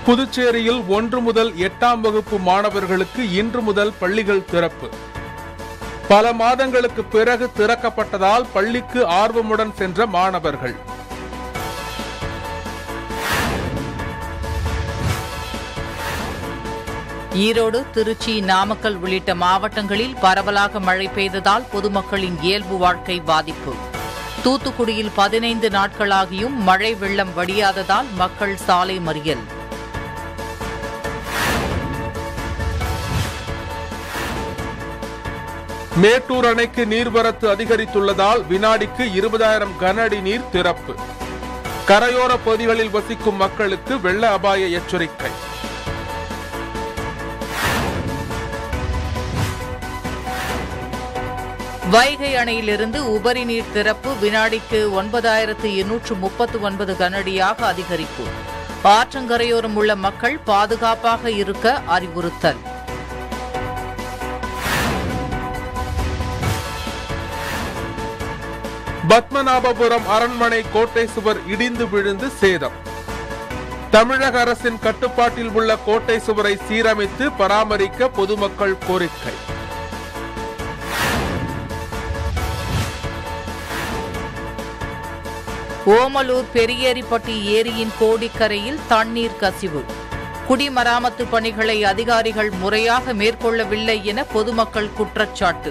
புதுச்சேரியில் ஒன்று முதல் எட்டாம் வகுப்பு மாணவர்களுக்கு இன்று முதல் பள்ளிகள் திறப்பு பல மாதங்களுக்கு பிறகு திறக்கப்பட்டதால் பள்ளிக்கு ஆர்வமுடன் சென்ற மாணவர்கள் ஈரோடு திருச்சி நாமக்கல் உள்ளிட்ட மாவட்டங்களில் பரவலாக மழை பெய்ததால் பொதுமக்களின் இயல்பு வாழ்க்கை பாதிப்பு தூத்துக்குடியில் பதினைந்து நாட்களாகியும் மழை வெள்ளம் வடியாததால் மக்கள் சாலை மறியல் மேட்டூர் அணைக்கு நீர்வரத்து அதிகரித்துள்ளதால் வினாடிக்கு இருபதாயிரம் கன அடி நீர் திறப்பு கரையோர பகுதிகளில் வசிக்கும் மக்களுக்கு வெள்ள அபாய எச்சரிக்கை வைகை அணையிலிருந்து உபரி நீர் திறப்பு வினாடிக்கு ஒன்பதாயிரத்து எண்ணூற்று முப்பத்து ஒன்பது கனஅடியாக அதிகரிப்பு ஆற்றங்கரையோரம் உள்ள மக்கள் பாதுகாப்பாக இருக்க அறிவுறுத்தல் பத்மநாபபுரம் அரண்மனை கோட்டை சுவர் இடிந்து விழுந்து சேதம் தமிழக அரசின் கட்டுப்பாட்டில் உள்ள கோட்டை சுவரை சீரமைத்து பராமரிக்க பொதுமக்கள் கோரிக்கை ஓமலூர் பெரியேரிப்பட்டி ஏரியின் கோடிக்கரையில் தண்ணீர் கசிவு குடிமராமத்து பணிகளை அதிகாரிகள் முறையாக மேற்கொள்ளவில்லை என பொதுமக்கள் குற்றச்சாட்டு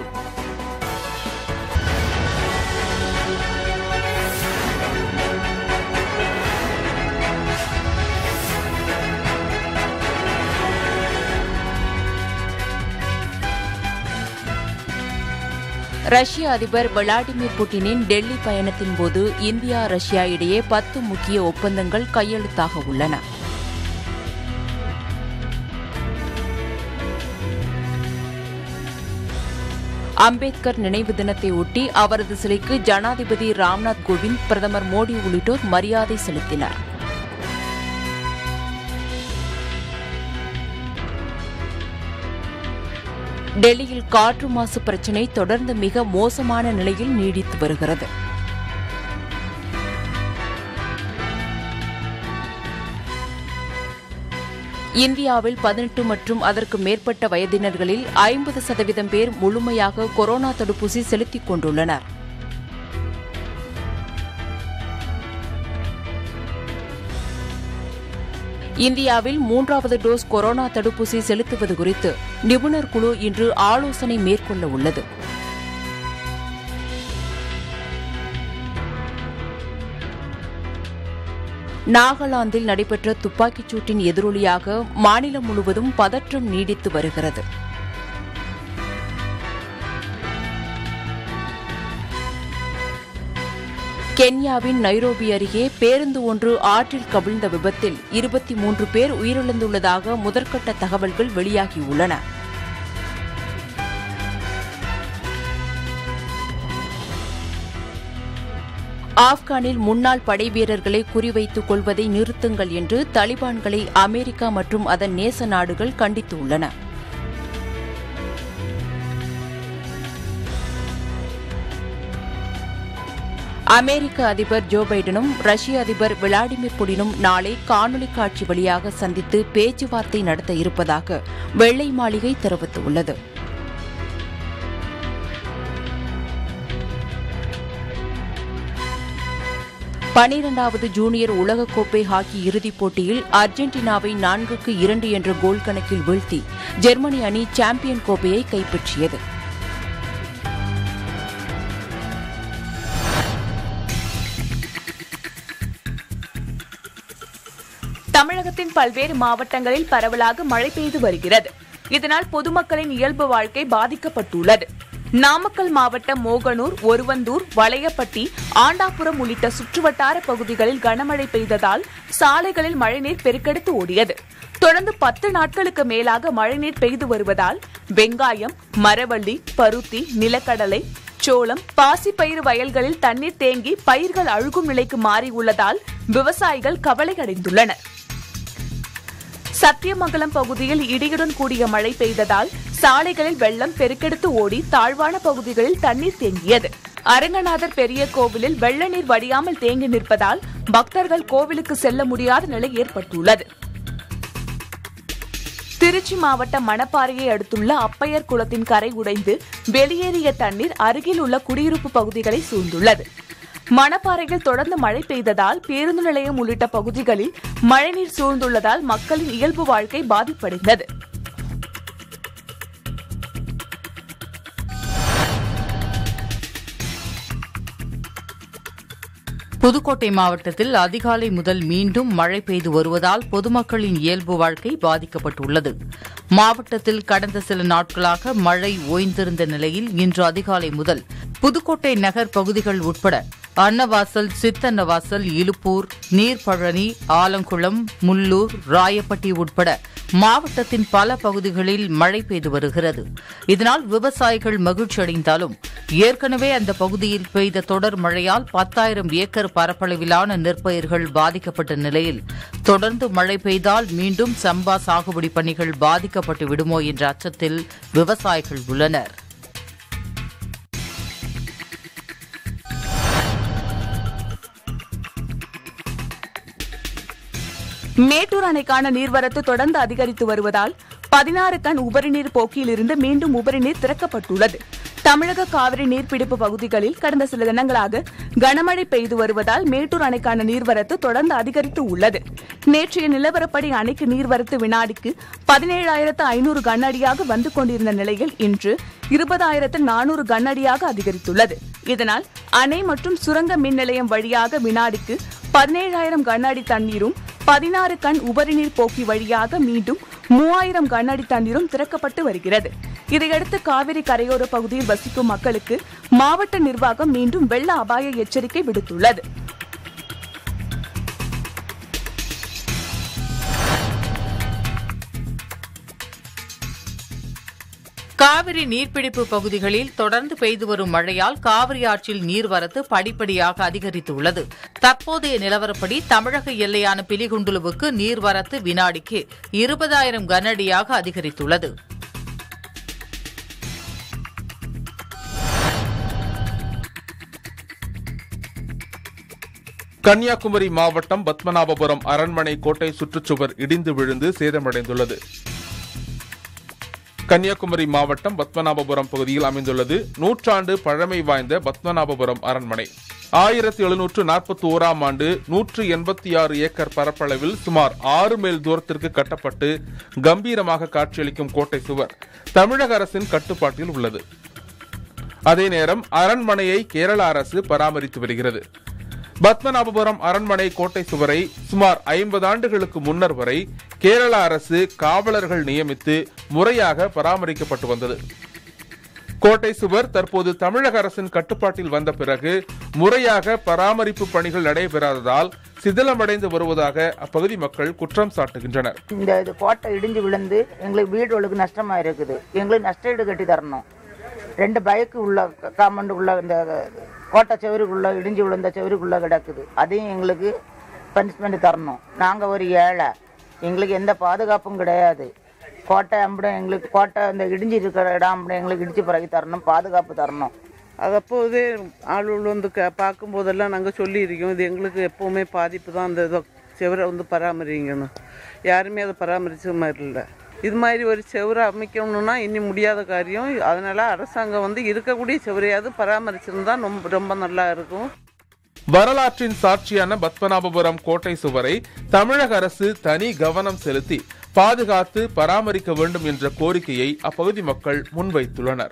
ரஷ்ய அதிபர் விளாடிமிர் புட்டினின் டெல்லி பயணத்தின் போது இந்தியா ரஷ்யா இடையே பத்து முக்கிய ஒப்பந்தங்கள் கையெழுத்தாக உள்ளன அம்பேத்கர் நினைவு தினத்தை ஒட்டி அவரது சிலைக்கு ஜனாதிபதி ராம்நாத் கோவிந்த் பிரதமர் மோடி உள்ளிட்டோர் மரியாதை செலுத்தினர் டெல்லியில் காற்று மாசு பிரச்சினை தொடர்ந்து மிக மோசமான நிலையில் நீடித்து வருகிறது இந்தியாவில் பதினெட்டு மற்றும் அதற்கு மேற்பட்ட வயதினர்களில் ஐம்பது சதவீதம் பேர் முழுமையாக கொரோனா தடுப்பூசி செலுத்திக் கொண்டுள்ளனர் இந்தியாவில் மூன்றாவது டோஸ் கொரோனா தடுப்பூசி செலுத்துவது குறித்து நிபுணர் குழு இன்று ஆலோசனை மேற்கொள்ள உள்ளது நாகாலாந்தில் நடைபெற்ற துப்பாக்கிச் சூட்டின் எதிரொலியாக மாநிலம் முழுவதும் பதற்றம் நீடித்து வருகிறது கென்யாவின் நைரோபி அருகே பேருந்து ஒன்று ஆற்றில் கவிழ்ந்த விபத்தில் இருபத்தி மூன்று பேர் உயிரிழந்துள்ளதாக முதற்கட்ட தகவல்கள் வெளியாகியுள்ளன ஆப்கானில் முன்னாள் படை வீரர்களை குறிவைத்துக் கொள்வதை நிறுத்துங்கள் என்று தலிபான்களை அமெரிக்கா மற்றும் அதன் நேச நாடுகள் கண்டித்துள்ளன அமெரிக்க அதிபர் ஜோ பைடனும் ரஷ்ய அதிபர் விளாடிமிர் புடினும் நாளை காணொலி காட்சி வழியாக சந்தித்து பேச்சுவார்த்தை நடத்த இருப்பதாக வெள்ளை மாளிகை தெரிவித்துள்ளது பனிரெண்டாவது ஜூனியர் உலகக்கோப்பை ஹாக்கி இறுதிப் போட்டியில் அர்ஜென்டினாவை நான்குக்கு இரண்டு என்ற கோல் கணக்கில் வீழ்த்தி ஜெர்மனி அணி சாம்பியன் கோப்பையை கைப்பற்றியது தமிழகத்தின் பல்வேறு மாவட்டங்களில் பரவலாக மழை பெய்து வருகிறது இதனால் பொதுமக்களின் இயல்பு வாழ்க்கை பாதிக்கப்பட்டுள்ளது நாமக்கல் மாவட்டம் மோகனூர் ஒருவந்தூர் வளையப்பட்டி ஆண்டாபுரம் உள்ளிட்ட சுற்றுவட்டார பகுதிகளில் கனமழை பெய்ததால் சாலைகளில் மழைநீர் பெருக்கெடுத்து ஓடியது தொடர்ந்து பத்து நாட்களுக்கு மேலாக மழைநீர் பெய்து வருவதால் வெங்காயம் மரவள்ளி பருத்தி நிலக்கடலை சோளம் பாசிப்பயிறு வயல்களில் தண்ணீர் தேங்கி பயிர்கள் அழுகும் நிலைக்கு மாறியுள்ளதால் விவசாயிகள் கவலையடைந்துள்ளனர் சத்தியமங்கலம் பகுதியில் இடியுடன் கூடிய மழை பெய்ததால் சாலைகளில் வெள்ளம் பெருக்கெடுத்து ஓடி தாழ்வான பகுதிகளில் தண்ணீர் தேங்கியது அரங்கநாதர் பெரிய கோவிலில் வெள்ள நீர் வடியாமல் தேங்கி நிற்பதால் பக்தர்கள் கோவிலுக்கு செல்ல முடியாத நிலை ஏற்பட்டுள்ளது திருச்சி மாவட்டம் மணப்பாறையை அடுத்துள்ள அப்பையர் குளத்தின் கரை உடைந்து வெளியேறிய தண்ணீர் அருகில் உள்ள குடியிருப்பு பகுதிகளை சூழ்ந்துள்ளது மணப்பாறையில் தொடர்ந்து மழை பெய்ததால் பேருந்து நிலையம் உள்ளிட்ட பகுதிகளில் மழைநீர் சூழ்ந்துள்ளதால் மக்களின் இயல்பு வாழ்க்கை பாதிப்படைந்தது புதுக்கோட்டை மாவட்டத்தில் அதிகாலை முதல் மீண்டும் மழை பெய்து வருவதால் பொதுமக்களின் இயல்பு வாழ்க்கை பாதிக்கப்பட்டுள்ளது மாவட்டத்தில் கடந்த சில நாட்களாக மழை ஓய்ந்திருந்த நிலையில் இன்று அதிகாலை முதல் புதுக்கோட்டை நகர் பகுதிகள் உட்பட அன்னவாசல் சித்தன்னவாசல் இலுப்பூர் நீர்பழனி ஆலங்குளம் முள்ளூர் ராயப்பட்டி உட்பட மாவட்டத்தின் பல பகுதிகளில் மழை பெய்து வருகிறது இதனால் விவசாயிகள் மகிழ்ச்சியடைந்தாலும் ஏற்கனவே அந்த பகுதியில் பெய்த தொடர் மழையால் பத்தாயிரம் ஏக்கர் பரப்பளவிலான நெற்பயிர்கள் பாதிக்கப்பட்ட நிலையில் தொடர்ந்து மழை பெய்தால் மீண்டும் சம்பா சாகுபடி பணிகள் பாதிக்கப்பட்டு விடுமோ என்ற அச்சத்தில் விவசாயிகள் உள்ளனர் மேட்டூர் அணைக்கான நீர்வரத்து தொடர்ந்து அதிகரித்து வருவதால் பதினாறு கண் உபரிநீர் போக்கியிலிருந்து மீண்டும் உபரிநீர் திறக்கப்பட்டுள்ளது தமிழக காவிரி நீர்பிடிப்பு பகுதிகளில் கடந்த சில தினங்களாக கனமழை பெய்து வருவதால் மேட்டூர் அணைக்கான நீர்வரத்து தொடர்ந்து அதிகரித்து உள்ளது நேற்றைய நிலவரப்படி அணைக்கு நீர்வரத்து வினாடிக்கு பதினேழாயிரத்து ஐநூறு கனஅடியாக வந்து கொண்டிருந்த நிலையில் இன்று இருபதாயிரத்து நானூறு கனஅடியாக அதிகரித்துள்ளது இதனால் அணை மற்றும் சுரங்க மின் நிலையம் வழியாக வினாடிக்கு பதினேழாயிரம் கனஅடி தண்ணீரும் பதினாறு கண் உபரிநீர் போக்கி வழியாக மீண்டும் மூவாயிரம் கனஅடி தண்ணீரும் திறக்கப்பட்டு வருகிறது இதையடுத்து காவிரி கரையோர பகுதியில் வசிக்கும் மக்களுக்கு மாவட்ட நிர்வாகம் மீண்டும் வெள்ள அபாய எச்சரிக்கை விடுத்துள்ளது காவிரி நீர்பிடிப்பு பகுதிகளில் தொடர்ந்து பெய்து வரும் மழையால் காவிரி ஆற்றில் நீர்வரத்து படிப்படியாக அதிகரித்துள்ளது தற்போதைய நிலவரப்படி தமிழக எல்லையான பிலிகுண்டுலுவுக்கு நீர்வரத்து வினாடிக்கு இருபதாயிரம் கனஅடியாக அதிகரித்துள்ளது கன்னியாகுமரி மாவட்டம் பத்மநாபபுரம் அரண்மனை கோட்டை சுற்றுச்சுவர் இடிந்து விழுந்து சேதமடைந்துள்ளது கன்னியாகுமரி மாவட்டம் பத்மநாபபுரம் பகுதியில் அமைந்துள்ளது நூற்றாண்டு பழமை வாய்ந்த பத்மநாபபுரம் அரண்மனை ஆயிரத்தி எழுநூற்று நாற்பத்தி ஓராம் ஆண்டு நூற்று எண்பத்தி ஆறு ஏக்கர் பரப்பளவில் சுமார் ஆறு மைல் தூரத்திற்கு கட்டப்பட்டு கம்பீரமாக காட்சியளிக்கும் கோட்டை சுவர் தமிழக அரசின் கட்டுப்பாட்டில் உள்ளது அதே நேரம் அரண்மனையை கேரள அரசு பராமரித்து வருகிறது பத்மநாபபுரம் அரண்மனை கோட்டை சுவரை சுமார் ஐம்பது ஆண்டுகளுக்கு முன்னர் வரை கேரள அரசு காவலர்கள் நியமித்து முறையாக பராமரிக்கப்பட்டு வந்தது கோட்டை சுவர் தற்போது தமிழக அரசின் கட்டுப்பாட்டில் வந்த பிறகு முறையாக பராமரிப்பு பணிகள் நடைபெறாததால் சிதிலமடைந்து வருவதாக அப்பகுதி மக்கள் குற்றம் சாட்டுகின்றனர் இந்த இது கோட்டை இடிஞ்சு விழுந்து எங்களுக்கு வீடுகளுக்கு நஷ்டமாக இருக்குது எங்களுக்கு நஷ்டஈடு கட்டி தரணும் ரெண்டு பைக்கு உள்ள காம்பவுண்டு உள்ள இந்த கோட்டை செவருக்குள்ள இடிஞ்சு விழுந்த செவருக்குள்ள கிடக்குது அதையும் எங்களுக்கு பனிஷ்மெண்ட் தரணும் நாங்கள் ஒரு ஏழை எங்களுக்கு எந்த பாதுகாப்பும் கிடையாது கோட்டை அம்படம் எங்களுக்கு கோட்டை இந்த இடிஞ்சு இருக்கிற இடம் அம்படம் எங்களுக்கு இடிச்சு பிறகு தரணும் பாதுகாப்பு தரணும் அது அப்போதே ஆளுகள் வந்து க பார்க்கும்போதெல்லாம் நாங்கள் சொல்லியிருக்கோம் இது எங்களுக்கு எப்போவுமே பாதிப்பு தான் அந்த இதை செவரை வந்து பராமரிங்கன்னு யாருமே அதை பராமரிச்ச மாதிரி இல்லை இது மாதிரி ஒரு செவரை அமைக்கணும்னா இனி முடியாத காரியம் அதனால அரசாங்கம் வந்து இருக்கக்கூடிய செவரையாவது பராமரிச்சிருந்தா ரொம்ப ரொம்ப நல்லா இருக்கும் வரலாற்றின் சாட்சியான பத்மநாபபுரம் கோட்டை சுவரை தமிழக அரசு தனி கவனம் செலுத்தி பாதுகாத்து பராமரிக்க வேண்டும் என்ற கோரிக்கையை அப்பகுதி மக்கள் முன்வைத்துள்ளனர்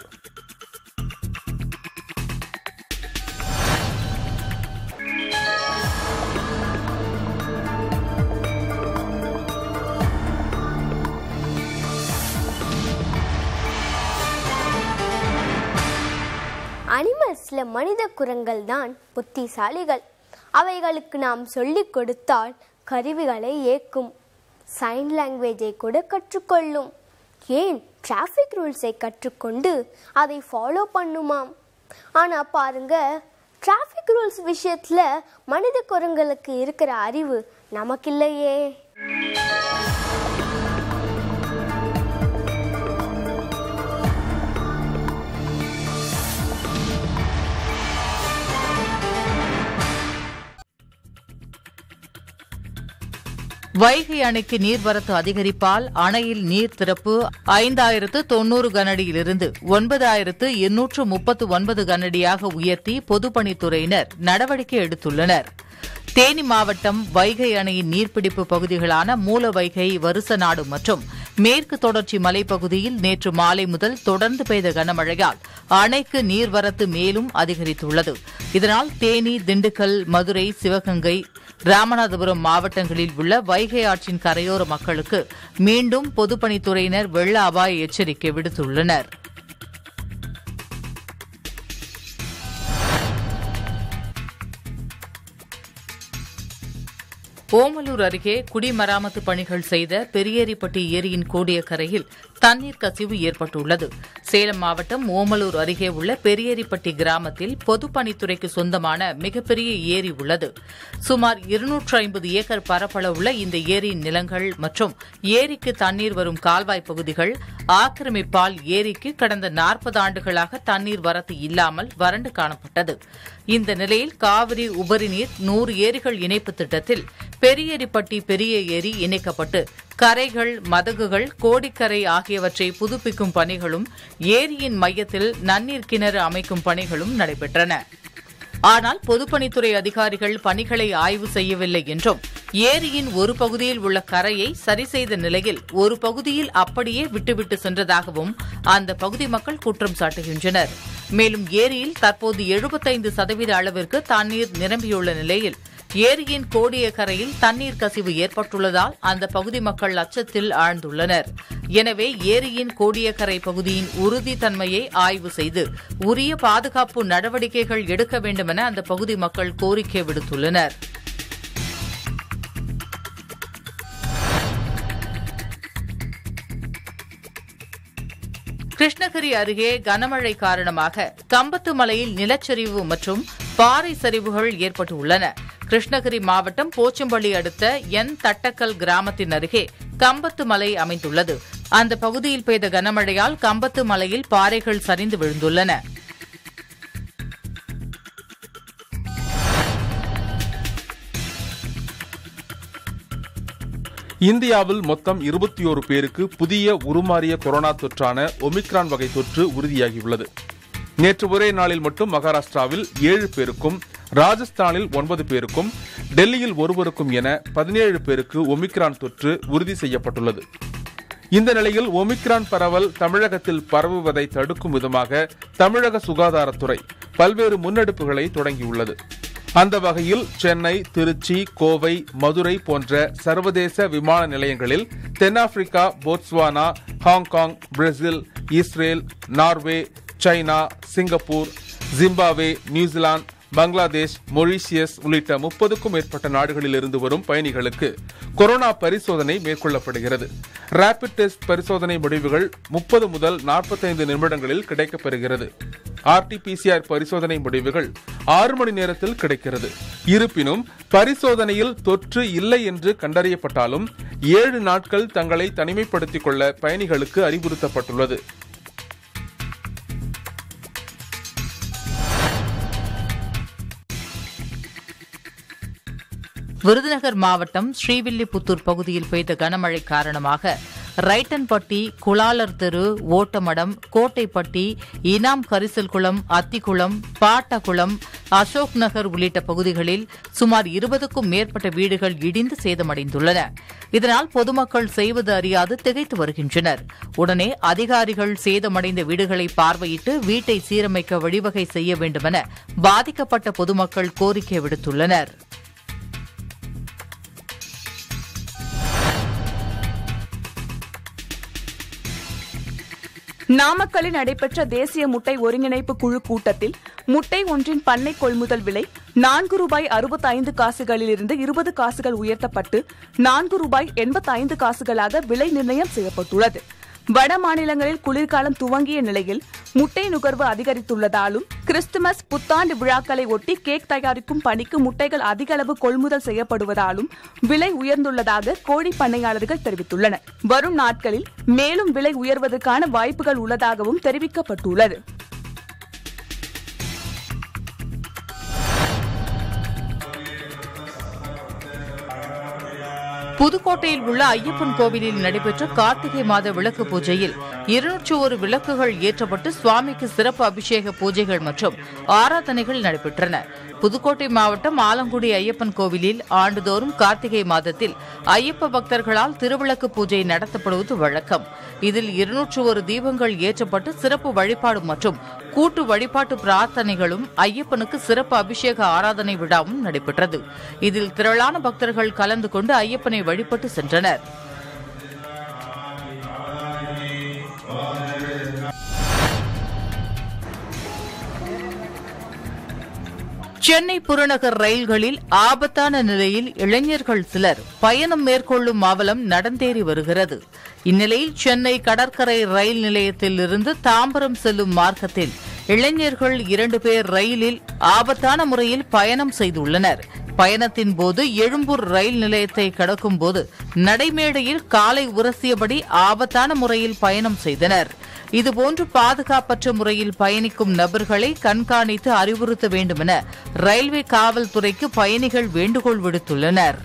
அனிமல்ஸ்ல மனித குரங்கள் தான் புத்திசாலிகள் அவைகளுக்கு நாம் சொல்லிக் கொடுத்தால் கருவிகளை ஏக்கும் சைன் லாங்குவேஜை கூட கற்றுக்கொள்ளும் ஏன் டிராஃபிக் ரூல்ஸை கற்றுக்கொண்டு அதை ஃபாலோ பண்ணுமாம் ஆனா பாருங்க டிராஃபிக் ரூல்ஸ் விஷயத்துல மனித குரங்களுக்கு இருக்கிற அறிவு நமக்கில்லையே வைகை அணைக்கு நீர்வரத்து அதிகரிப்பால் அணையில் நீர் திறப்பு ஐந்தாயிரத்து தொன்னூறு கனடியிலிருந்து ஒன்பதாயிரத்து எண்ணூற்று முப்பத்து ஒன்பது கனடியாக உயர்த்தி பொதுப்பணித்துறையினர் நடவடிக்கை எடுத்துள்ளனர் தேனி மாவட்டம் வைகை அணையின் நீர்பிடிப்பு பகுதிகளான மூல வைகை வருசநாடு மற்றும் மேற்கு தொடர்ச்சி மலைப்பகுதியில் நேற்று மாலை முதல் தொடர்ந்து பெய்த கனமழையால் அணைக்கு நீர்வரத்து மேலும் அதிகரித்துள்ளது இதனால் தேனி திண்டுக்கல் மதுரை சிவகங்கை ராமநாதபுரம் மாவட்டங்களில் உள்ள வைகை ஆற்றின் கரையோர மக்களுக்கு மீண்டும் பொதுப்பணித்துறையினர் வெள்ள அபாய எச்சரிக்கை விடுத்துள்ளனர் ஓமலூர் அருகே குடிமராமத்து பணிகள் செய்த பெரியேரிப்பட்டி ஏரியின் கூடிய கரையில் தண்ணீர் கசிவு ஏற்பட்டுள்ளது சேலம் மாவட்டம் ஓமலூர் அருகே உள்ள பெரியேரிப்பட்டி கிராமத்தில் பொதுப்பணித்துறைக்கு சொந்தமான மிகப்பெரிய ஏரி உள்ளது சுமார் இருநூற்று ஐம்பது ஏக்கர் பரப்பளவுள்ள இந்த ஏரியின் நிலங்கள் மற்றும் ஏரிக்கு தண்ணீர் வரும் கால்வாய் பகுதிகள் ஆக்கிரமிப்பால் ஏரிக்கு கடந்த நாற்பது ஆண்டுகளாக தண்ணீர் வரத்து இல்லாமல் வறண்டு காணப்பட்டது இந்த நிலையில் காவிரி உபரி நீர் நூறு ஏரிகள் இணைப்பு திட்டத்தில் பெரியேரிப்பட்டி பெரிய ஏரி இணைக்கப்பட்டு கரைகள் மதகுகள் கோடிக்கரை ஆகியவற்றை புதுப்பிக்கும் பணிகளும் ஏரியின் மையத்தில் நன்னீர் கிணறு அமைக்கும் பணிகளும் நடைபெற்றன ஆனால் பொதுப்பணித்துறை அதிகாரிகள் பணிகளை ஆய்வு செய்யவில்லை என்றும் ஏரியின் ஒரு பகுதியில் உள்ள கரையை சரி செய்த நிலையில் ஒரு பகுதியில் அப்படியே விட்டுவிட்டு சென்றதாகவும் அந்த பகுதி மக்கள் குற்றம் சாட்டுகின்றனர் மேலும் ஏரியில் தற்போது எழுபத்தைந்து சதவீத அளவிற்கு தண்ணீர் நிரம்பியுள்ள நிலையில் ஏரியின் கோடிய கரையில் தண்ணீர் கசிவு ஏற்பட்டுள்ளதால் அந்த பகுதி மக்கள் அச்சத்தில் ஆழ்ந்துள்ளனர் எனவே ஏரியின் கோடியக்கரை பகுதியின் உறுதித்தன்மையை ஆய்வு செய்து உரிய பாதுகாப்பு நடவடிக்கைகள் எடுக்க வேண்டுமென அந்த பகுதி மக்கள் கோரிக்கை விடுத்துள்ளனர் கிருஷ்ணகிரி அருகே கனமழை காரணமாக கம்பத்து மலையில் நிலச்சரிவு மற்றும் பாறை சரிவுகள் ஏற்பட்டுள்ளன கிருஷ்ணகிரி மாவட்டம் போச்சம்பள்ளி அடுத்த என் தட்டக்கல் கிராமத்தின் அருகே கம்பத்து மலை அமைந்துள்ளது அந்த பகுதியில் பெய்த கனமழையால் கம்பத்து மலையில் பாறைகள் சரிந்து விழுந்துள்ளன இந்தியாவில் மொத்தம் இருபத்தி ஒரு பேருக்கு புதிய உருமாறிய கொரோனா தொற்றான ஒமிக்ரான் வகை தொற்று உறுதியாகியுள்ளது நேற்று ஒரே நாளில் மட்டும் மகாராஷ்டிராவில் ஏழு பேருக்கும் ராஜஸ்தானில் ஒன்பது பேருக்கும் டெல்லியில் ஒருவருக்கும் என பதினேழு பேருக்கு ஒமிக்ரான் தொற்று உறுதி செய்யப்பட்டுள்ளது இந்த நிலையில் ஒமிக்ரான் பரவல் தமிழகத்தில் பரவுவதை தடுக்கும் விதமாக தமிழக சுகாதாரத்துறை பல்வேறு முன்னெடுப்புகளை தொடங்கியுள்ளது அந்த வகையில் சென்னை திருச்சி கோவை மதுரை போன்ற சர்வதேச விமான நிலையங்களில் தென்னாப்பிரிக்கா Botswana Hong Kong Brazil Israel Norway China Singapore Zimbabwe New Zealand Bangladesh Mauritius உள்ளிட்ட முப்பதுக்கும் மேற்பட்ட நாடுகளில் இருந்து வரும் பயணிகளுக்கு கொரோனா பரிசோதனை மேற்கொள்ளப்படுகிறது ரேபிட் டெஸ்ட் பரிசோதனை முடிவுகள் முப்பது முதல் நாற்பத்தைந்து நிமிடங்களில் கிடைக்கப்பெறுகிறது ஆர்டிபிசிஆர் பரிசோதனை முடிவுகள் ஆறு மணி நேரத்தில் கிடைக்கிறது இருப்பினும் பரிசோதனையில் தொற்று இல்லை என்று கண்டறியப்பட்டாலும் ஏழு நாட்கள் தங்களை தனிமைப்படுத்திக் கொள்ள பயணிகளுக்கு அறிவுறுத்தப்பட்டுள்ளது விருதுநகர் மாவட்டம் ஸ்ரீவில்லிபுத்தூர் பகுதியில் பெய்த கனமழை காரணமாக ரைட்டன்பட்டி குளாலர் தெரு ஓட்டமடம் கோட்டைப்பட்டி இனாம் கரிசல்குளம் அத்திக்குளம் பாட்டகுளம் அசோக் நகர் உள்ளிட்ட பகுதிகளில் சுமார் இருபதுக்கும் மேற்பட்ட வீடுகள் இடிந்து சேதமடைந்துள்ளன இதனால் பொதுமக்கள் செய்வது அறியாது திகைத்து வருகின்றனர் உடனே அதிகாரிகள் சேதமடைந்த வீடுகளை பார்வையிட்டு வீட்டை சீரமைக்க வழிவகை செய்ய வேண்டுமென பாதிக்கப்பட்ட பொதுமக்கள் கோரிக்கை விடுத்துள்ளனர் நாமக்கல்லில் நடைபெற்ற தேசிய முட்டை ஒருங்கிணைப்பு குழு கூட்டத்தில் முட்டை ஒன்றின் பண்ணை கொள்முதல் விலை நான்கு ரூபாய் அறுபத்தைந்து காசுகளிலிருந்து இருபது காசுகள் உயர்த்தப்பட்டு நான்கு ரூபாய் எண்பத்தைந்து காசுகளாக விலை நிர்ணயம் செய்யப்பட்டுள்ளது வட மாநிலங்களில் குளிர்காலம் துவங்கிய நிலையில் முட்டை நுகர்வு அதிகரித்துள்ளதாலும் கிறிஸ்துமஸ் புத்தாண்டு விழாக்களை ஒட்டி கேக் தயாரிக்கும் பணிக்கு முட்டைகள் அதிக அளவு கொள்முதல் செய்யப்படுவதாலும் விலை உயர்ந்துள்ளதாக கோழி பண்ணையாளர்கள் தெரிவித்துள்ளனர் வரும் நாட்களில் மேலும் விலை உயர்வதற்கான வாய்ப்புகள் உள்ளதாகவும் தெரிவிக்கப்பட்டுள்ளது புதுக்கோட்டையில் உள்ள ஐயப்பன் கோவிலில் நடைபெற்ற கார்த்திகை மாத விளக்கு பூஜையில் இருநூற்று ஒரு விளக்குகள் ஏற்றப்பட்டு சுவாமிக்கு சிறப்பு அபிஷேக பூஜைகள் மற்றும் ஆராதனைகள் நடைபெற்றன புதுக்கோட்டை மாவட்டம் ஆலங்குடி ஐயப்பன் கோவிலில் ஆண்டுதோறும் கார்த்திகை மாதத்தில் ஐயப்ப பக்தர்களால் திருவிளக்கு பூஜை நடத்தப்படுவது வழக்கம் இதில் இருநூற்று ஒரு தீபங்கள் ஏற்றப்பட்டு சிறப்பு வழிபாடு மற்றும் கூட்டு வழிபாட்டு பிரார்த்தனைகளும் ஐயப்பனுக்கு சிறப்பு அபிஷேக ஆராதனை விழாவும் நடைபெற்றது இதில் திரளான பக்தர்கள் கலந்து கொண்டு ஐயப்பனை வழிபட்டு சென்றனர் சென்னை புறநகர் ரயில்களில் ஆபத்தான நிலையில் இளைஞர்கள் சிலர் பயணம் மேற்கொள்ளும் அவலம் நடந்தேறி வருகிறது இந்நிலையில் சென்னை கடற்கரை ரயில் நிலையத்தில் இருந்து தாம்பரம் செல்லும் மார்க்கத்தில் இளைஞர்கள் இரண்டு பேர் ரயிலில் ஆபத்தான முறையில் பயணம் செய்துள்ளனர் பயணத்தின் போது எழும்பூர் ரயில் நிலையத்தை கடக்கும் போது நடைமேடையில் காலை உரசியபடி ஆபத்தான முறையில் பயணம் செய்தனர் இதுபோன்று பாதுகாப்பற்ற முறையில் பயணிக்கும் நபர்களை கண்காணித்து அறிவுறுத்த வேண்டும் என ரயில்வே காவல்துறைக்கு பயணிகள் வேண்டுகோள் விடுத்துள்ளனர்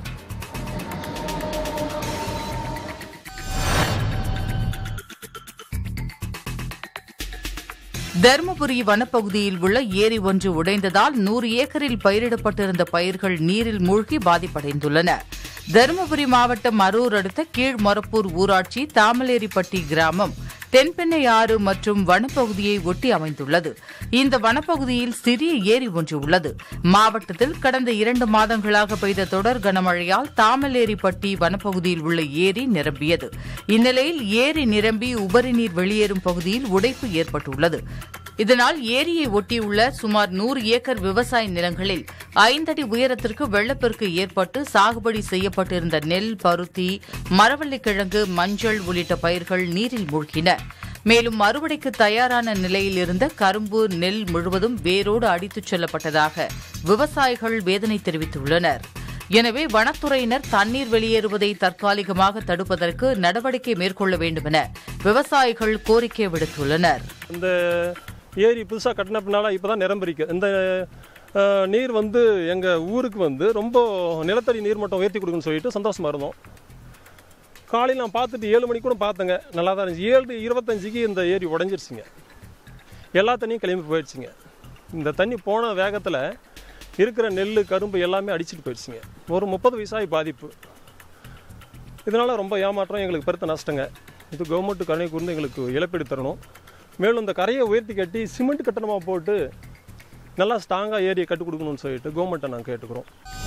தருமபுரி வனப்பகுதியில் உள்ள ஏரி ஒன்று உடைந்ததால் நூறு ஏக்கரில் பயிரிடப்பட்டிருந்த பயிர்கள் நீரில் மூழ்கி பாதிப்படைந்துள்ளன தருமபுரி மாவட்டம் அரூர் அடுத்த கீழ்மொரப்பூர் ஊராட்சி தாமலேரிப்பட்டி கிராமம் தென்பெண்ணை ஆறு மற்றும் வனப்பகுதியை ஒட்டி அமைந்துள்ளது இந்த வனப்பகுதியில் சிறிய ஏரி ஒன்று உள்ளது மாவட்டத்தில் கடந்த இரண்டு மாதங்களாக பெய்த தொடர் கனமழையால் தாமலேரிப்பட்டி வனப்பகுதியில் உள்ள ஏரி நிரம்பியது இந்நிலையில் ஏரி நிரம்பி உபரி நீர் வெளியேறும் பகுதியில் உடைப்பு ஏற்பட்டுள்ளது இதனால் ஏரியை ஒட்டியுள்ள சுமார் நூறு ஏக்கர் விவசாய நிலங்களில் ஐந்தடி உயரத்திற்கு வெள்ளப்பெருக்கு ஏற்பட்டு சாகுபடி செய்யப்பட்டிருந்த நெல் பருத்தி மரவள்ளிக்கிழங்கு மஞ்சள் உள்ளிட்ட பயிர்கள் நீரில் மூழ்கின மேலும் அறுவடைக்கு தயாரான நிலையில் இருந்த கரும்பு நெல் முழுவதும் வேரோடு அடித்துச் செல்லப்பட்டதாக விவசாயிகள் வேதனை தெரிவித்துள்ளனர் எனவே வனத்துறையினர் தண்ணீர் வெளியேறுவதை தற்காலிகமாக தடுப்பதற்கு நடவடிக்கை மேற்கொள்ள வேண்டும் என விவசாயிகள் கோரிக்கை விடுத்துள்ளனர் இந்த ஏரி புதுசாக கட்டினப்பினால இப்போ தான் நிரம்பிருக்கு இந்த அஹ், நீர் வந்து எங்கள் ஊருக்கு வந்து ரொம்ப நிலத்தடி நீர்மட்டம் உயர்த்தி கொடுக்குன்னு சொல்லிட்டு சந்தோஷமாக இருந்தோம் காலையில் நான் பார்த்துட்டு ஏழு மணிக்கு கூட பார்த்தேங்க நல்லா தான் இருந்துச்சு ஏழு இருபத்தஞ்சிக்கு இந்த ஏரி உடஞ்சிருச்சுங்க எல்லா தண்ணியும் கிளம்பி போயிடுச்சுங்க இந்த தண்ணி போன வேகத்தில் இருக்கிற நெல் கரும்பு எல்லாமே அடிச்சிட்டு போயிடுச்சுங்க ஒரு முப்பது வயசாகி பாதிப்பு இதனால் ரொம்ப ஏமாற்றம் எங்களுக்கு பெருத்த நஷ்டங்க இது கவர்மெண்ட் கருணை கூர்ந்து எங்களுக்கு இழப்பீடு தரணும் மேலும் இந்த கரையை உயர்த்தி கட்டி சிமெண்ட் கட்டணமாக போட்டு நல்லா ஸ்ட்ராங்காக ஏரியை கட்டி கொடுக்கணும்னு சொல்லிட்டு கவர்மெண்ட்டை நாங்கள் கேட்டுக்கிறோம்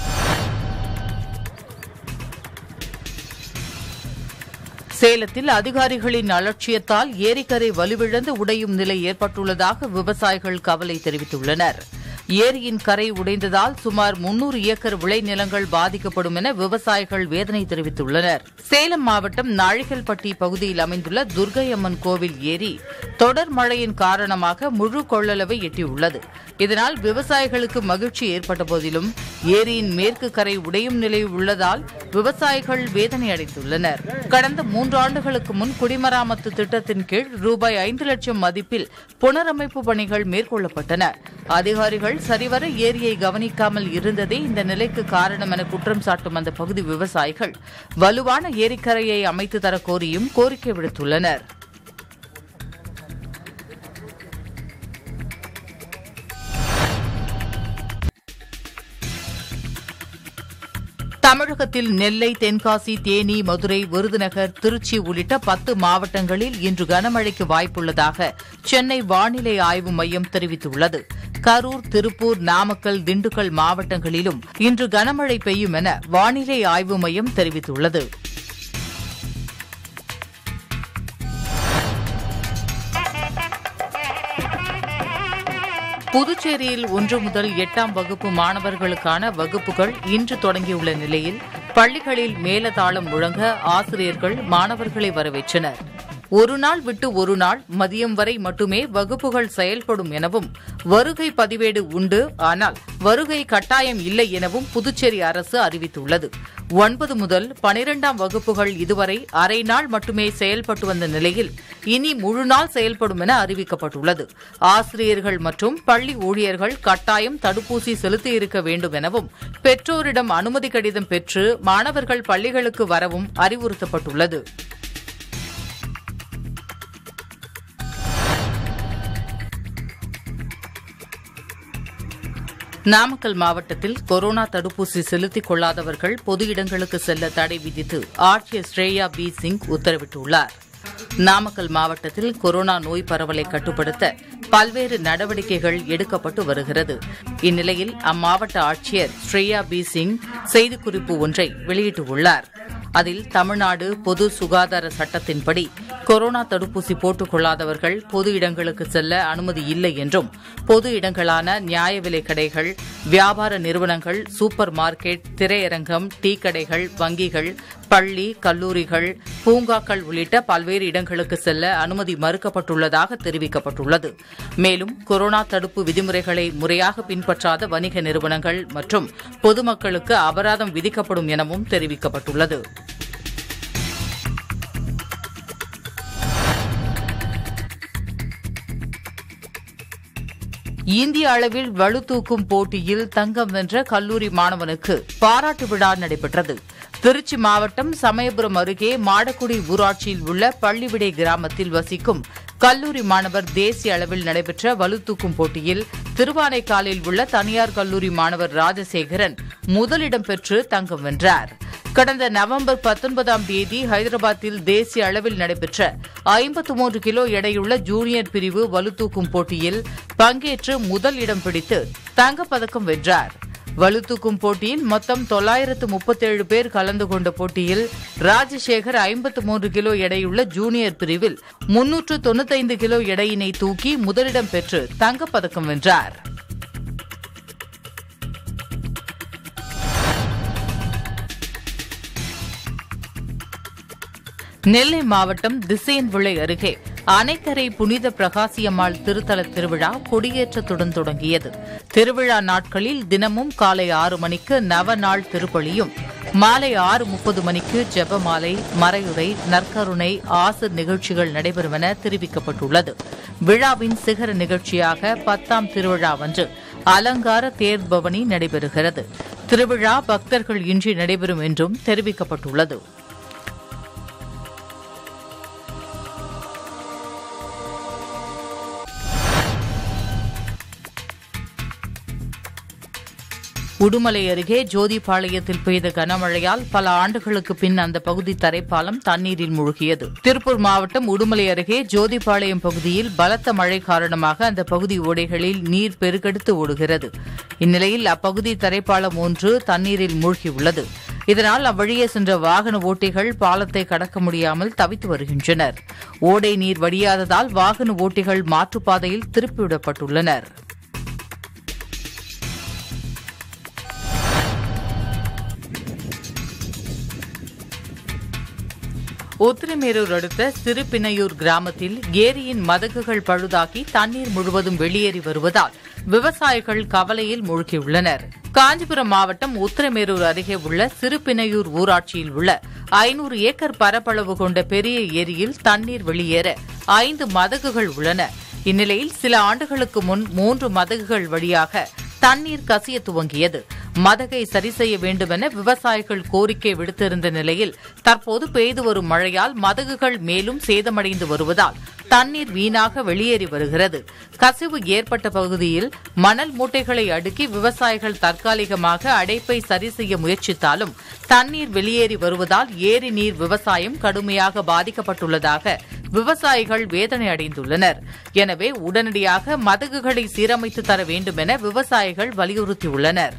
சேலத்தில் அதிகாரிகளின் அலட்சியத்தால் ஏரிக்கரை வலுவிழந்து உடையும் நிலை ஏற்பட்டுள்ளதாக விவசாயிகள் கவலை தெரிவித்துள்ளனர் ஏரியின் கரை உடைந்ததால் சுமார் முன்னூறு ஏக்கர் விளைநிலங்கள் பாதிக்கப்படும் என விவசாயிகள் வேதனை தெரிவித்துள்ளனர் சேலம் மாவட்டம் நாழிகல்பட்டி பகுதியில் அமைந்துள்ள துர்க்கையம்மன் கோவில் ஏரி தொடர் மழையின் காரணமாக முழு கொள்ளளவை எட்டியுள்ளது இதனால் விவசாயிகளுக்கு மகிழ்ச்சி ஏற்பட்ட போதிலும் ஏரியின் மேற்கு கரை உடையும் நிலை உள்ளதால் விவசாயிகள் வேதனை அடைந்துள்ளனர் கடந்த மூன்று ஆண்டுகளுக்கு முன் குடிமராமத்து திட்டத்தின் கீழ் ரூபாய் ஐந்து லட்சம் மதிப்பில் புனரமைப்பு பணிகள் மேற்கொள்ளப்பட்டன அதிகாரிகள் சரிவர ஏரியை கவனிக்காமல் இருந்ததே இந்த நிலைக்கு காரணம் என குற்றம் சாட்டும் அந்த பகுதி விவசாயிகள் வலுவான ஏரிக்கரையை அமைத்து தர கோரியும் கோரிக்கை விடுத்துள்ளனர் தமிழகத்தில் நெல்லை தென்காசி தேனி மதுரை விருதுநகர் திருச்சி உள்ளிட்ட பத்து மாவட்டங்களில் இன்று கனமழைக்கு வாய்ப்புள்ளதாக சென்னை வானிலை ஆய்வு மையம் தெரிவித்துள்ளது கரூர் திருப்பூர் நாமக்கல் திண்டுக்கல் மாவட்டங்களிலும் இன்று கனமழை பெய்யும் என வானிலை ஆய்வு மையம் தெரிவித்துள்ளது புதுச்சேரியில் ஒன்று முதல் எட்டாம் வகுப்பு மாணவர்களுக்கான வகுப்புகள் இன்று தொடங்கியுள்ள நிலையில் பள்ளிகளில் மேலதாளம் முழங்க ஆசிரியர்கள் மாணவர்களை வரவேற்றனர் ஒரு நாள் விட்டு ஒரு நாள் மதியம் வரை மட்டுமே வகுப்புகள் செயல்படும் எனவும் வருகை பதிவேடு உண்டு ஆனால் வருகை கட்டாயம் இல்லை எனவும் புதுச்சேரி அரசு அறிவித்துள்ளது ஒன்பது முதல் பனிரெண்டாம் வகுப்புகள் இதுவரை அரை நாள் மட்டுமே செயல்பட்டு வந்த நிலையில் இனி முழு நாள் செயல்படும் என அறிவிக்கப்பட்டுள்ளது ஆசிரியர்கள் மற்றும் பள்ளி ஊழியர்கள் கட்டாயம் தடுப்பூசி செலுத்தியிருக்க வேண்டும் எனவும் பெற்றோரிடம் அனுமதி கடிதம் பெற்று மாணவர்கள் பள்ளிகளுக்கு வரவும் அறிவுறுத்தப்பட்டுள்ளது நாமக்கல் மாவட்டத்தில் கொரோனா தடுப்பூசி செலுத்திக் கொள்ளாதவர்கள் பொது இடங்களுக்கு செல்ல தடை விதித்து ஆட்சியர் ஸ்ரேயா பி சிங் உத்தரவிட்டுள்ளார் நாமக்கல் மாவட்டத்தில் கொரோனா நோய் பரவலை கட்டுப்படுத்த பல்வேறு நடவடிக்கைகள் எடுக்கப்பட்டு வருகிறது இந்நிலையில் அம்மாவட்ட ஆட்சியர் ஸ்ரேயா பி சிங் செய்திக்குறிப்பு ஒன்றை வெளியிட்டுள்ளார் அதில் தமிழ்நாடு பொது சுகாதார சட்டத்தின்படி கொரோனா தடுப்பூசி போட்டுக் கொள்ளாதவர்கள் பொது இடங்களுக்கு செல்ல அனுமதி இல்லை என்றும் பொது இடங்களான நியாய விலைக் கடைகள் வியாபார நிறுவனங்கள் சூப்பர் மார்க்கெட் திரையரங்கம் டீ கடைகள் வங்கிகள் பள்ளி கல்லூரிகள் பூங்காக்கள் உள்ளிட்ட பல்வேறு இடங்களுக்கு செல்ல அனுமதி மறுக்கப்பட்டுள்ளதாக தெரிவிக்கப்பட்டுள்ளது மேலும் கொரோனா தடுப்பு விதிமுறைகளை முறையாக பின்பற்றாத வணிக நிறுவனங்கள் மற்றும் பொதுமக்களுக்கு அபராதம் விதிக்கப்படும் எனவும் தெரிவிக்கப்பட்டுள்ளது இந்திய அளவில் வலுதூக்கும் போட்டியில் தங்கம் வென்ற கல்லூரி மாணவனுக்கு பாராட்டு விழா நடைபெற்றது திருச்சி மாவட்டம் சமயபுரம் அருகே மாடக்குடி ஊராட்சியில் உள்ள பள்ளிவிடை கிராமத்தில் வசிக்கும் கல்லூரி மாணவர் தேசிய அளவில் நடைபெற்ற வலுதூக்கும் போட்டியில் திருவானைக்காலில் உள்ள தனியார் கல்லூரி மாணவர் ராஜசேகரன் முதலிடம் பெற்று தங்கம் வென்றார் கடந்த நவம்பர் பத்தொன்பதாம் தேதி ஹைதராபாத்தில் தேசிய அளவில் நடைபெற்ற ஐம்பத்து மூன்று கிலோ எடையுள்ள ஜூனியர் பிரிவு வலுதூக்கும் போட்டியில் பங்கேற்று முதல் இடம் பிடித்து தங்கப்பதக்கம் வென்றார் வலுதூக்கும் போட்டியில் மொத்தம் தொள்ளாயிரத்து முப்பத்தேழு பேர் கலந்து கொண்ட போட்டியில் ராஜசேகர் ஐம்பத்து மூன்று கிலோ எடையுள்ள ஜூனியர் பிரிவில் முன்னூற்று தொண்ணூத்தைந்து கிலோ எடையினை தூக்கி முதலிடம் பெற்று தங்கப்பதக்கம் வென்றார் நெல்லை மாவட்டம் திசையன்விளை அருகே அணைக்கரை புனித பிரகாசியம்மாள் திருத்தல திருவிழா கொடியேற்றத்துடன் தொடங்கியது திருவிழா நாட்களில் தினமும் காலை ஆறு மணிக்கு நவநாள் திருப்பலியும் மாலை ஆறு முப்பது மணிக்கு ஜெபமாலை மறையுரை நற்கருணை ஆசிர் நிகழ்ச்சிகள் நடைபெறும் என தெரிவிக்கப்பட்டுள்ளது விழாவின் சிகர நிகழ்ச்சியாக பத்தாம் திருவிழாவன்று அலங்கார தேர் பவனி நடைபெறுகிறது திருவிழா பக்தர்கள் இன்றி நடைபெறும் என்றும் தெரிவிக்கப்பட்டுள்ளது உடுமலை அருகே ஜோதிபாளையத்தில் பெய்த கனமழையால் பல ஆண்டுகளுக்கு பின் அந்த பகுதி தரைப்பாலம் தண்ணீரில் மூழ்கியது திருப்பூர் மாவட்டம் உடுமலை அருகே ஜோதிபாளையம் பகுதியில் பலத்த மழை காரணமாக அந்த பகுதி ஓடைகளில் நீர் பெருக்கெடுத்து ஓடுகிறது இந்நிலையில் அப்பகுதி தரைப்பாலம் ஒன்று தண்ணீரில் மூழ்கியுள்ளது இதனால் அவ்வழியே சென்ற வாகன ஓட்டிகள் பாலத்தை கடக்க முடியாமல் தவித்து வருகின்றனர் ஓடை நீர் வடியாததால் வாகன ஓட்டிகள் மாற்றுப்பாதையில் திருப்பிவிடப்பட்டுள்ளனர் உத்திரமேரூர் அடுத்த சிறுபிணையூர் கிராமத்தில் ஏரியின் மதகுகள் பழுதாகி தண்ணீர் முழுவதும் வெளியேறி வருவதால் விவசாயிகள் கவலையில் மூழ்கியுள்ளனர் காஞ்சிபுரம் மாவட்டம் உத்திரமேரூர் அருகே உள்ள சிறுபிணையூர் ஊராட்சியில் உள்ள ஐநூறு ஏக்கர் பரப்பளவு கொண்ட பெரிய ஏரியில் தண்ணீர் வெளியேற ஐந்து மதகுகள் உள்ளன இந்நிலையில் சில ஆண்டுகளுக்கு முன் மூன்று மதகுகள் வழியாக தண்ணீர் கசிய துவங்கியது மதகை சரி செய்ய வேண்டுமென விவசாயிகள் கோரிக்கை விடுத்திருந்த நிலையில் தற்போது பெய்து வரும் மழையால் மதகுகள் மேலும் சேதமடைந்து வருவதால் தண்ணீர் வீணாக வெளியேறி வருகிறது கசிவு ஏற்பட்ட பகுதியில் மணல் மூட்டைகளை அடுக்கி விவசாயிகள் தற்காலிகமாக அடைப்பை சரி செய்ய முயற்சித்தாலும் தண்ணீர் வெளியேறி வருவதால் ஏரி நீர் விவசாயம் கடுமையாக பாதிக்கப்பட்டுள்ளதாக விவசாயிகள் வேதனை அடைந்துள்ளனர் எனவே உடனடியாக மதகுகளை சீரமைத்து தர வேண்டும் என விவசாயிகள் வலியுறுத்தியுள்ளனர்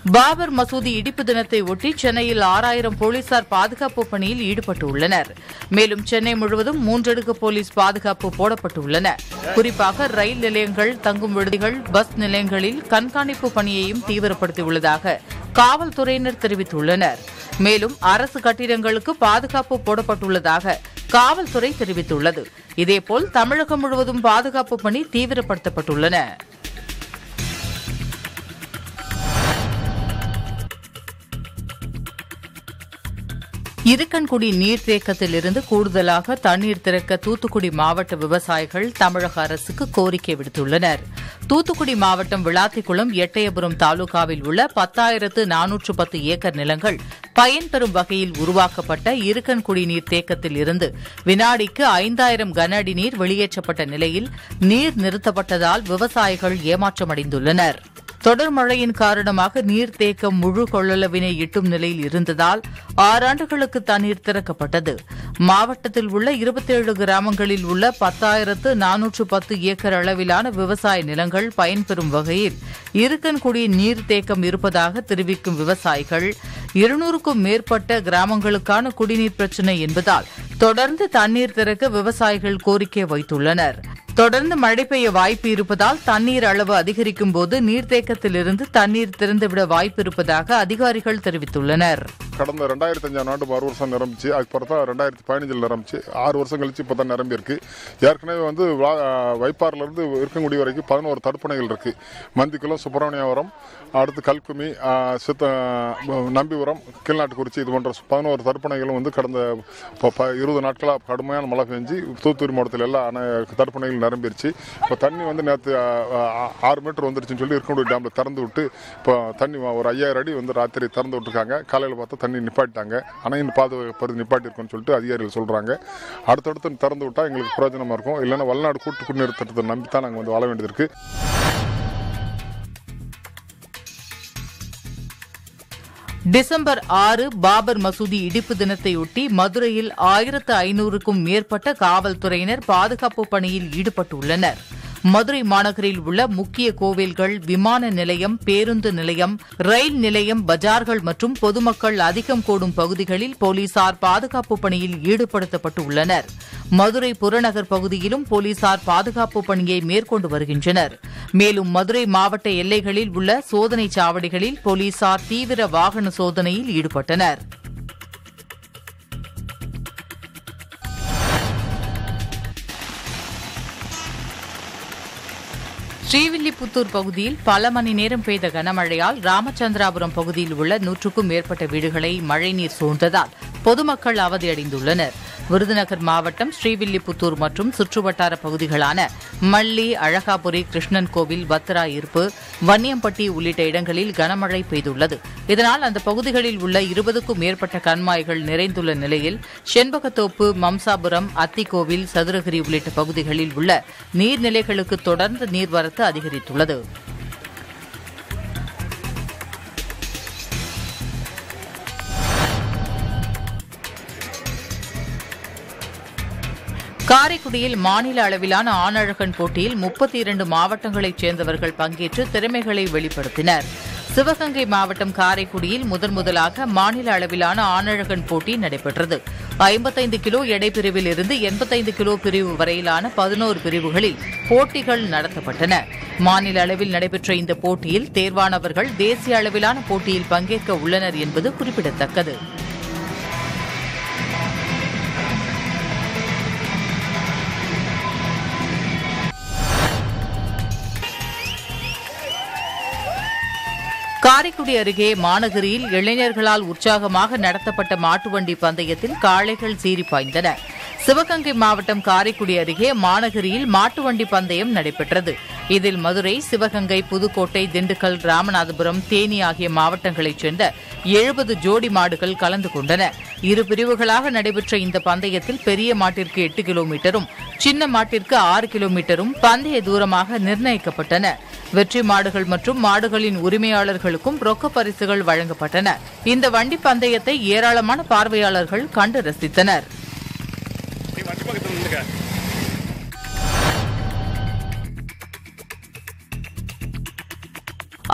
பாபர் மசூதி இடிப்பு தினத்தை ஒட்டி சென்னையில் ஆறாயிரம் போலீசார் பாதுகாப்பு பணியில் ஈடுபட்டுள்ளனர் மேலும் சென்னை முழுவதும் மூன்றடுக்கு போலீஸ் பாதுகாப்பு போடப்பட்டுள்ளன குறிப்பாக ரயில் நிலையங்கள் தங்கும் விடுதிகள் பஸ் நிலையங்களில் கண்காணிப்பு பணியையும் தீவிரப்படுத்தியுள்ளதாக காவல்துறையினர் தெரிவித்துள்ளனர் மேலும் அரசு கட்டிடங்களுக்கு பாதுகாப்பு போடப்பட்டுள்ளதாக காவல்துறை தெரிவித்துள்ளது இதேபோல் தமிழகம் முழுவதும் பாதுகாப்பு பணி தீவிரப்படுத்தப்பட்டுள்ளன இருக்கன்குடி நீர்த்தேக்கத்தில் இருந்து கூடுதலாக தண்ணீர் திறக்க தூத்துக்குடி மாவட்ட விவசாயிகள் தமிழக அரசுக்கு கோரிக்கை விடுத்துள்ளனர் தூத்துக்குடி மாவட்டம் விளாத்திக்குளம் எட்டயபுரம் தாலுகாவில் உள்ள பத்தாயிரத்து நானூற்று பத்து ஏக்கர் நிலங்கள் பயன்பெறும் வகையில் உருவாக்கப்பட்ட இருக்கன்குடி நீர் தேக்கத்தில் இருந்து வினாடிக்கு ஐந்தாயிரம் கன அடி நீர் வெளியேற்றப்பட்ட நிலையில் நீர் நிறுத்தப்பட்டதால் விவசாயிகள் ஏமாற்றமடைந்துள்ளனர் தொடர் மழையின் காரணமாக நீர்த்தேக்கம் முழு கொள்ளளவினை எட்டும் நிலையில் இருந்ததால் ஆறாண்டுகளுக்கு தண்ணீர் திறக்கப்பட்டது மாவட்டத்தில் உள்ள இருபத்தேழு கிராமங்களில் உள்ள பத்தாயிரத்து நானூற்று பத்து ஏக்கர் அளவிலான விவசாய நிலங்கள் பயன்பெறும் வகையில் இருக்கன்குடி நீர்த்தேக்கம் இருப்பதாக தெரிவிக்கும் விவசாயிகள் இருநூறுக்கும் மேற்பட்ட கிராமங்களுக்கான குடிநீர் பிரச்சினை என்பதால் தொடர்ந்து தண்ணீர் திறக்க விவசாயிகள் கோரிக்கை வைத்துள்ளனர் தொடர்ந்து மழை பெய்ய வாய்ப்பு இருப்பதால் தண்ணீர் அளவு அதிகரிக்கும் போது நீர்த்தேக்கத்திலிருந்து தண்ணீர் திறந்துவிட வாய்ப்பு இருப்பதாக அதிகாரிகள் தெரிவித்துள்ளனர் கடந்த ரெண்டாயிரத்தி அஞ்சாம் ஆண்டு ஆறு வருஷம் நிரம்பிச்சு அதுக்கப்புறம் தான் ரெண்டாயிரத்தி பதினஞ்சில் நிரம்பிச்சு ஆறு வருஷம் கழிச்சு இப்போ தான் நிரம்பி இருக்கு ஏற்கனவே வந்து வா- வைப்பாறுல இருந்து இருக்கங்குடி வரைக்கும் பதினோரு தடுப்பணைகள் இருக்கு மந்திக்குளம் சுப்பிரமணியபுரம் அடுத்து கல்குமி ஆ, சித்த நம்பிபுரம் கீழ்நாட்டுக்குறிச்சி இது போன்ற பதினோரு தடுப்பணைகளும் வந்து கடந்த இப்போ ப- இருபது நாட்களாக கடுமையான மழை பெஞ்சு தூத்துக்குடி மாவட்டத்தில் எல்லா அணை தடுப்பணைகள் நிரம்பிருச்சு இப்போ தண்ணி வந்து நேற்று ஆறு மீட்டர் வந்துருச்சுன்னு சொல்லி இருக்கங்குடி டேமில் திறந்து விட்டு இப்போ தண்ணி ஒரு ஐயாயிரம் அடி வந்து ராத்திரி திறந்து விட்டுருக்காங்க காலையில் பார்த்தா தண்ணி நிப்பாட்டிட்டாங்க அணையின் பாதுகாப்பு நிப்பாட்டிருக்குன்னு சொல்லிட்டு அதிகாரிகள் சொல்கிறாங்க அடுத்தடுத்து திறந்து விட்டால் எங்களுக்கு பிரயோஜனமாக இருக்கும் இல்லைன்னா வல்நாடு கூட்டு குடிநீர் திட்டத்தை நம்பி தான் நாங்கள் வந்து வாழ வேண்டியது இருக்குது டிசம்பர் ஆறு பாபர் மசூதி இடிப்பு தினத்தையொட்டி மதுரையில் ஆயிரத்து ஐநூறுக்கும் மேற்பட்ட காவல்துறையினர் பாதுகாப்பு பணியில் ஈடுபட்டுள்ளனர் மதுரை மாநகரில் உள்ள முக்கிய கோவில்கள் விமான நிலையம் பேருந்து நிலையம் ரயில் நிலையம் பஜார்கள் மற்றும் பொதுமக்கள் அதிகம் கூடும் பகுதிகளில் போலீசார் பாதுகாப்பு பணியில் ஈடுபடுத்தப்பட்டு உள்ளனர் மதுரை புறநகர் பகுதியிலும் போலீசார் பாதுகாப்பு பணியை மேற்கொண்டு வருகின்றனர் மேலும் மதுரை மாவட்ட எல்லைகளில் உள்ள சோதனை சாவடிகளில் போலீசார் தீவிர வாகன சோதனையில் ஈடுபட்டனர் ஸ்ரீவில்லிபுத்தூர் பகுதியில் பல மணி நேரம் பெய்த கனமழையால் ராமச்சந்திராபுரம் பகுதியில் உள்ள நூற்றுக்கும் மேற்பட்ட வீடுகளை மழைநீர் சூழ்ந்ததால் பொதுமக்கள் அவதியடைந்துள்ளனர் விருதுநகர் மாவட்டம் ஸ்ரீவில்லிபுத்தூர் மற்றும் சுற்றுவட்டார பகுதிகளான மல்லி அழகாபுரி கிருஷ்ணன் கோவில் பத்ரா இருப்பு வன்னியம்பட்டி உள்ளிட்ட இடங்களில் கனமழை பெய்துள்ளது இதனால் அந்த பகுதிகளில் உள்ள இருபதுக்கும் மேற்பட்ட கண்மாய்கள் நிறைந்துள்ள நிலையில் செண்பகத்தோப்பு மம்சாபுரம் அத்திக்கோவில் சதுரகிரி உள்ளிட்ட பகுதிகளில் உள்ள நீர்நிலைகளுக்கு தொடர்ந்து நீர்வரத்து அதிகரித்துள்ளது காரைக்குடியில் மாநில அளவிலான ஆணழகன் போட்டியில் முப்பத்தி இரண்டு மாவட்டங்களைச் சேர்ந்தவர்கள் பங்கேற்று திறமைகளை வெளிப்படுத்தினர் சிவகங்கை மாவட்டம் காரைக்குடியில் முதன் முதலாக மாநில அளவிலான ஆணழகன் போட்டி நடைபெற்றது ஐம்பத்தைந்து கிலோ எடை பிரிவில் இருந்து எண்பத்தைந்து கிலோ பிரிவு வரையிலான பதினோரு பிரிவுகளில் போட்டிகள் நடத்தப்பட்டன மாநில அளவில் நடைபெற்ற இந்த போட்டியில் தேர்வானவர்கள் தேசிய அளவிலான போட்டியில் பங்கேற்க உள்ளனர் என்பது குறிப்பிடத்தக்கது காரைக்குடி அருகே மாநகரில் இளைஞர்களால் உற்சாகமாக நடத்தப்பட்ட மாட்டுவண்டி பந்தயத்தில் காளைகள் சீறி பாய்ந்தன சிவகங்கை மாவட்டம் காரைக்குடி அருகே மாநகரியில் மாட்டுவண்டி பந்தயம் நடைபெற்றது இதில் மதுரை சிவகங்கை புதுக்கோட்டை திண்டுக்கல் ராமநாதபுரம் தேனி ஆகிய மாவட்டங்களைச் சேர்ந்த எழுபது ஜோடி மாடுகள் கலந்து கொண்டன இரு பிரிவுகளாக நடைபெற்ற இந்த பந்தயத்தில் பெரிய மாட்டிற்கு எட்டு கிலோமீட்டரும் சின்ன மாட்டிற்கு ஆறு கிலோமீட்டரும் பந்தய தூரமாக நிர்ணயிக்கப்பட்டன வெற்றி மாடுகள் மற்றும் மாடுகளின் உரிமையாளர்களுக்கும் ரொக்க பரிசுகள் வழங்கப்பட்டன இந்த வண்டி பந்தயத்தை ஏராளமான பார்வையாளர்கள் கண்டு ரசித்தனர்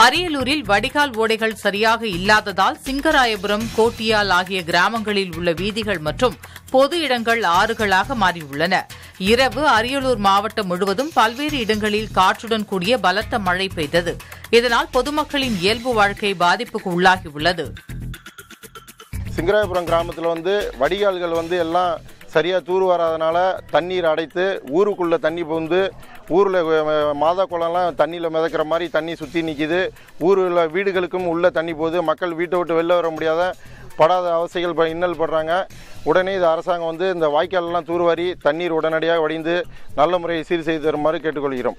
அரியலூரில் வடிகால் ஓடைகள் சரியாக இல்லாததால் சிங்கராயபுரம் கோட்டியால் ஆகிய கிராமங்களில் உள்ள வீதிகள் மற்றும் பொது இடங்கள் ஆறுகளாக மாறியுள்ளன இரவு அரியலூர் மாவட்டம் முழுவதும் பல்வேறு இடங்களில் காற்றுடன் கூடிய பலத்த மழை பெய்தது இதனால் பொதுமக்களின் இயல்பு வாழ்க்கை பாதிப்புக்கு உள்ளாகியுள்ளது சிங்கராயபுரம் கிராமத்தில் வந்து வடிகால்கள் வந்து எல்லாம் சரியாக தூர் வராதனால தண்ணீர் அடைத்து ஊருக்குள்ளே தண்ணி புகுந்து ஊரில் மாதா குளம்லாம் தண்ணியில் மிதக்கிற மாதிரி தண்ணி சுற்றி நிற்கிது ஊரில் வீடுகளுக்கும் உள்ளே தண்ணி போகுது மக்கள் வீட்டை விட்டு வெளில வர முடியாத படாத அவசைகள் ப- இன்னல் படுறாங்க உடனே இது அரசாங்கம் வந்து இந்த வாய்க்காலெல்லாம் தூர்வாரி தண்ணீர் உடனடியாக வடிந்து நல்ல முறையை சீர் செய்து தருமாறு கேட்டுக்கொள்கிறோம்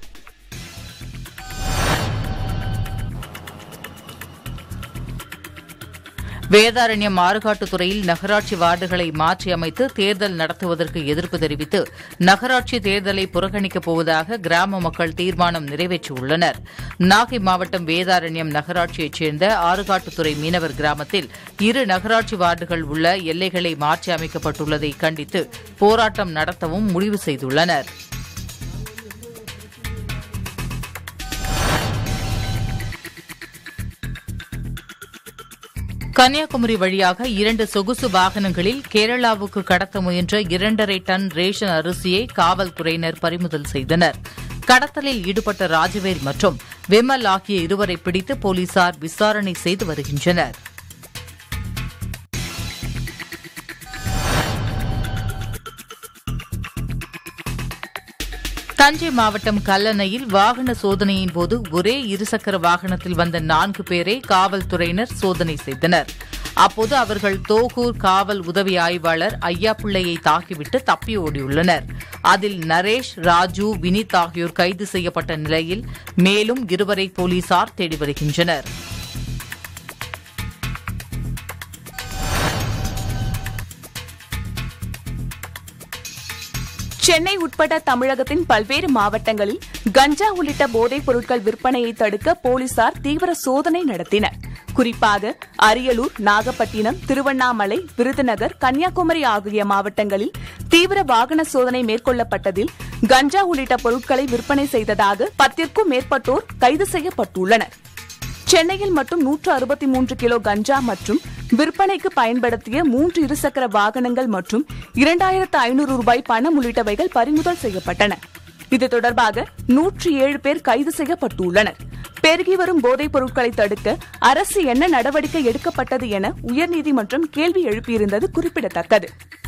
வேதாரண்யம் மாறுகாட்டுத்துறையில் நகராட்சி வார்டுகளை மாற்றியமைத்து தேர்தல் நடத்துவதற்கு எதிர்ப்பு தெரிவித்து நகராட்சி தேர்தலை புறக்கணிக்கப் போவதாக கிராம மக்கள் தீர்மானம் நிறைவேற்றியுள்ளனர் நாகை மாவட்டம் வேதாரண்யம் நகராட்சியைச் சேர்ந்த ஆறுகாட்டுத்துறை மீனவர் கிராமத்தில் இரு நகராட்சி வார்டுகள் உள்ள எல்லைகளை மாற்றி அமைக்கப்பட்டுள்ளதை கண்டித்து போராட்டம் நடத்தவும் முடிவு செய்துள்ளனர் கன்னியாகுமரி வழியாக இரண்டு சொகுசு வாகனங்களில் கேரளாவுக்கு கடத்த முயன்ற இரண்டரை டன் ரேஷன் அரிசியை காவல்துறையினர் பறிமுதல் செய்தனர் கடத்தலில் ஈடுபட்ட ராஜவேல் மற்றும் விமல் ஆகிய இருவரை பிடித்து போலீசார் விசாரணை செய்து வருகின்றனர் தஞ்சை மாவட்டம் கல்லணையில் வாகன சோதனையின் போது ஒரே இருசக்கர வாகனத்தில் வந்த நான்கு பேரை காவல்துறையினர் சோதனை செய்தனர் அப்போது அவர்கள் தோகூர் காவல் உதவி ஆய்வாளர் ஐயாப்பிள்ளையை தாக்கிவிட்டு தப்பி ஓடியுள்ளனர் அதில் நரேஷ் ராஜு வினித் ஆகியோர் கைது செய்யப்பட்ட நிலையில் மேலும் இருவரை போலீசார் தேடி வருகின்றனர் சென்னை உட்பட தமிழகத்தின் பல்வேறு மாவட்டங்களில் கஞ்சா உள்ளிட்ட போதைப் பொருட்கள் விற்பனையை தடுக்க போலீசார் தீவிர சோதனை நடத்தினர் குறிப்பாக அரியலூர் நாகப்பட்டினம் திருவண்ணாமலை விருதுநகர் கன்னியாகுமரி ஆகிய மாவட்டங்களில் தீவிர வாகன சோதனை மேற்கொள்ளப்பட்டதில் கஞ்சா உள்ளிட்ட பொருட்களை விற்பனை செய்ததாக பத்திற்கும் மேற்பட்டோர் கைது செய்யப்பட்டுள்ளனர் சென்னையில் மட்டும் நூற்று அறுபத்தி மூன்று கிலோ கஞ்சா மற்றும் விற்பனைக்கு பயன்படுத்திய மூன்று இருசக்கர வாகனங்கள் மற்றும் இரண்டாயிரத்து ஐநூறு ரூபாய் பணம் உள்ளிட்டவைகள் பறிமுதல் செய்யப்பட்டன இது தொடர்பாக நூற்றி ஏழு பேர் கைது செய்யப்பட்டுள்ளனர் பெருகி வரும் போதைப் பொருட்களை தடுக்க அரசு என்ன நடவடிக்கை எடுக்கப்பட்டது என உயர்நீதிமன்றம் கேள்வி எழுப்பியிருந்தது குறிப்பிடத்தக்கது